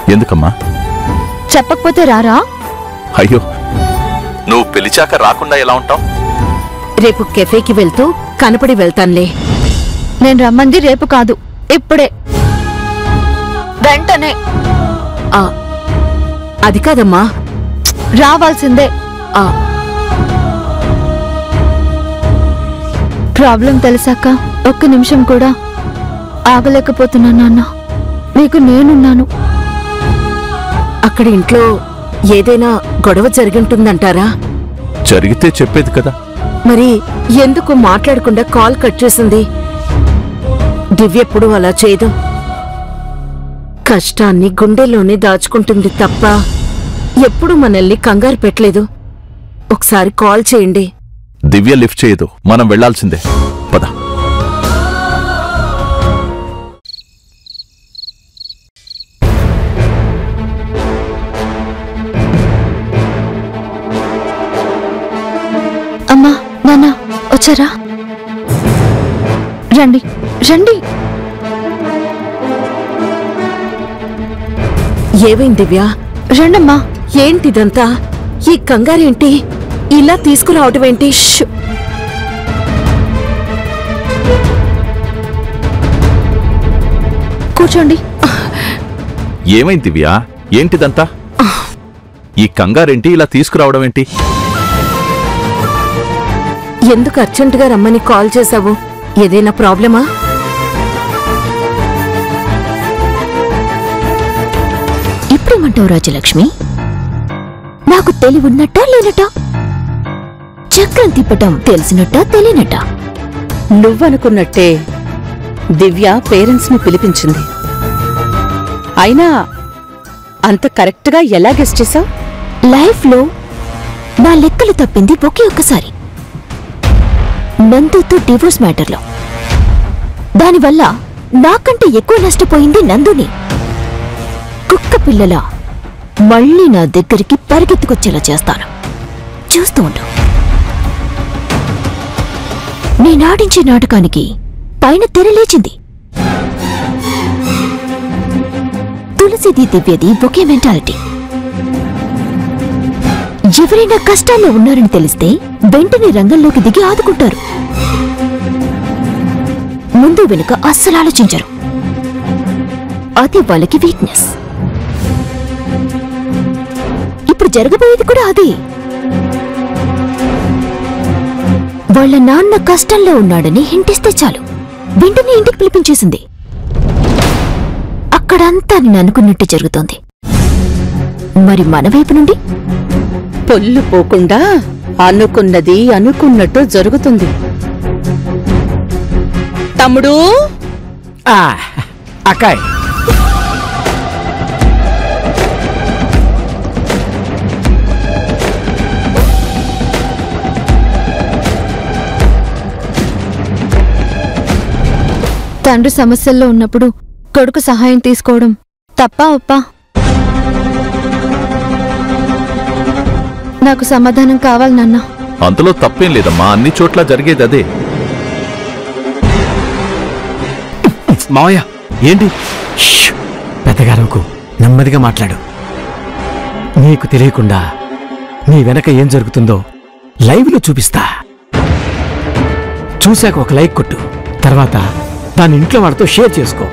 ఎందుకమ్మా చెప్పకపోతే రారా అయ్యో నువ్వు పిలిచాక రాకుండా ఎలా ఉంటావు రేపు కెఫేకి వెళ్తూ కనపడి వెళ్తాన్లే నేను రమ్మంది రేపు కాదు ఇప్పుడే వెంటనే ఆ, అది కాదమ్మా రావాల్సిందే ఆ, ప్రాబ్లం తెలిసాక ఒక్క నిమిషం కూడా ఆగలేకపోతున్నాను నాన్న నీకు నేనున్నాను అక్కడ ఇంట్లో ఏదైనా గొడవ జరిగింటుందంటారా జరిగితే చెప్పేది కదా మరి ఎందుకు మాట్లాడకుండా కాల్ కట్ చేసింది దివ్యెప్పుడు అలా చేయదు కష్టాన్ని గుండెల్లోనే దాచుకుంటుంది తప్ప ఎప్పుడు మనల్ని కంగారు పెట్టలేదు ఒకసారి కాల్ చేయండి దివ్య లిఫ్ట్ చేయదు మనం వెళ్లాల్సిందే పద అమ్మా నాన్న వచ్చారా రండి రండి ఏమైంది దివ్య రండమ్మా ఏంటిదంతా ఈ కంగారేంటి ఇలా తీసుకురావటమేంటి ష్. కూర్చోండి ఏమైంది దివ్య ఏంటిదంతా ఈ కంగారేంటి ఇలా తీసుకురావడం ఏంటి ఎందుకు అర్జెంటుగా రమ్మని కాల్ చేశావు ఏదైనా ప్రాబ్లమా ఇప్పుడేమంటావు రాజలక్ష్మి నాకు తెలివున్నట్ట లేనట చక్రం తిప్పటం తెలిసినట్ట తెలియనట్ట నువ్వనుకున్నట్టే దివ్య పేరెంట్స్ ని పిలిపించింది అయినా అంత కరెక్ట్గా ఎలా గెస్ట్ చేసావు లైఫ్ లో నా లెక్కలు తప్పింది ఒకే ఒక్కసారి నందుతో డివోర్స్ మ్యాటర్లో దానివల్ల నాకంటే ఎక్కువ నష్టపోయింది నందుని కుక్క పిల్లల మళ్ళీ నా దగ్గరికి పరిగెత్తుకొచ్చేలా చేస్తాను చూస్తూ ఉండు నేనాడించే నాటకానికి పైన తెరలేచింది తులసిది దివ్యది ఒకే మెంటాలిటీ ఎవరైనా కష్టాల్లో ఉన్నారని తెలిస్తే వెంటనే రంగంలోకి దిగి ఆదుకుంటారు ముందు వెనుక అస్సలు ఆలోచించరు అది వాళ్ళకి వీక్నెస్ ఇప్పుడు జరగబోయేది కూడా అదే వాళ్ళ నాన్న కష్టంలో ఉన్నాడని హింటిస్తే చాలు వెంటనే ఇంటికి పిలిపించేసింది అక్కడంతా నేను అనుకున్నట్టు జరుగుతోంది మరి మన వైపు నుండి పొల్లు పోకుండా అనుకున్నది అనుకున్నట్టు జరుగుతుంది తమ్ముడు ఆ, అక్కాయ్ తండ్రి సమస్యల్లో ఉన్నప్పుడు కొడుకు సహాయం తీసుకోవడం తప్పా ఒప్పా నాకు సమాధానం కావాలి నాన్న అందులో తప్పేం లేదమ్మా అన్ని చోట్ల జరిగేది అదే మావయ్య ఏంటి ష్! పెద్దగారకు నెమ్మదిగా మాట్లాడు నీకు తెలియకుండా నీ వెనక ఏం జరుగుతుందో లైవ్లో చూపిస్తా చూశాక ఒక లైక్ కొట్టు తర్వాత దాని ఇంట్లో వాళ్ళతో షేర్ చేసుకో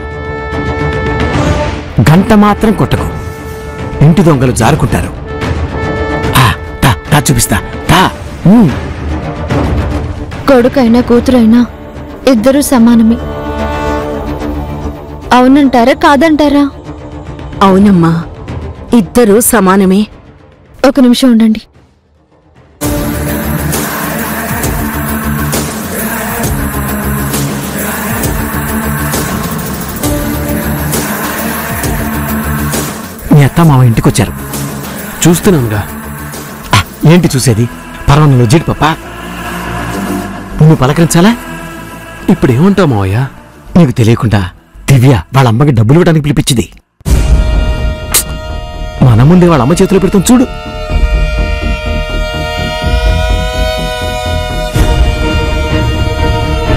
గంట మాత్రం కొట్టకు ఇంటి దొంగలు జారుకుంటారు ఆ, దా, దా చూపిస్తా దా ఉమ్. కొడుకైనా కూతురైనా ఇద్దరూ సమానమే అవునంటారా కాదంటారా అవునమ్మా ఇద్దరూ సమానమే ఒక నిమిషం ఉండండి మీ అత్త మామ ఇంటికొచ్చారు చూస్తున్నానుగా ఆ, ఏంటి చూసేది పర్వాలేదు జీడిపప్ప నువ్వు పలకరించాలా ఇప్పుడు ఏమంటావు మావయ్య నీకు తెలియకుండా దివ్య వాళ్ళ అమ్మకి డబ్బులు ఇవ్వడానికి పిలిపించింది మన ముందే వాళ్ళ అమ్మ చేతిలో పెడుతుంది చూడు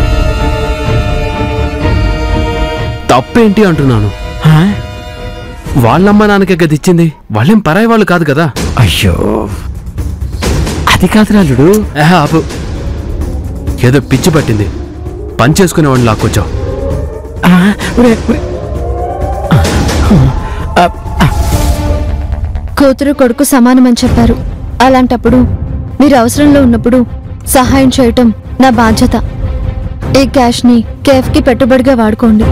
తప్పేంటి అంటున్నాను ఆ? వాళ్ళమ్మ నాన్నకే గది ఇచ్చింది వాళ్ళేం పరాయి వాళ్ళు కాదు కదా అయ్యో అది కాదురా అల్లుడు ఏహ, ఆపు ఏదో పిచ్చి పట్టింది పని చేసుకునేవాడిని లాక్కొచ్చావు ఆ, ఒరే, ఒరే. కూతురు కొడుకు సమానమని చెప్పారు అలాంటప్పుడు మీరు అవసరంలో ఉన్నప్పుడు సహాయం చేయటం నా బాధ్యత ఈ క్యాష్ని కేఫ్కి పెట్టుబడిగా వాడుకోండి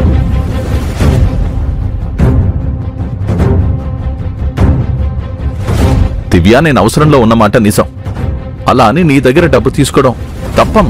దివ్య నేను అవసరంలో ఉన్నమాట నిజం అలా అని నీ దగ్గర డబ్బు తీసుకోవడం తప్పం